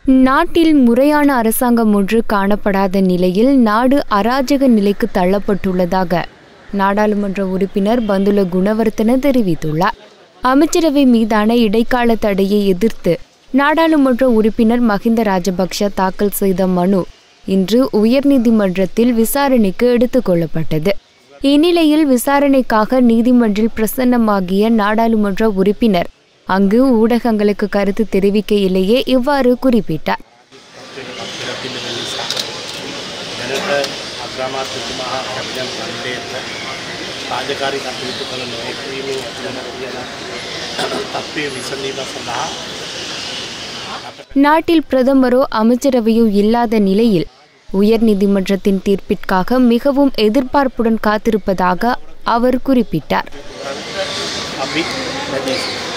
நாட்டில் முறையான அரசாங்கம் ஒன்று காணப்படாத நிலையில் நாடு அராஜக நிலைக்கு தள்ளப்பட்டுள்ளதாக நாடாளுமன்ற உறுப்பினர் பந்துல குணவர்த்தன தெரிவித்துள்ளார் அமைச்சரவை மீதான இடைக்கால தடையை எதிர்த்து நாடாளுமன்ற உறுப்பினர் மஹிந்த ராஜபக்ஷ தாக்கல் செய்த மனு இன்று உயர்நீதிமன்றத்தில் விசாரணைக்கு எடுத்துக்கொள்ளப்பட்டது இந்நிலையில் விசாரணைக்காக நீதிமன்றில் பிரசன்னமாகிய நாடாளுமன்ற உறுப்பினர் அங்கு ஊடகங்களுக்கு கருத்து தெரிவிக்கையிலேயே இவ்வாறு குறிப்பிட்டார் දැනට අග්‍රාමාත්‍යතුමා හා කැපිටන් පණ්ඩේට රාජකාරී කටයුතු කළ නොහැකිවීමෙන් ඇතිවන තියෙන තත්ත්වය විසඳීම සඳහා நாட்டில் பிரதமரோ அமைச்சரவையோ இல்லாத நிலையில் உயர்நீதிமன்றத்தின் தீர்ப்பிற்காக மிகவும் எதிர்பார்ப்புடன் காத்திருப்பதாக அவர் குறிப்பிட்டார் අපි ලැබී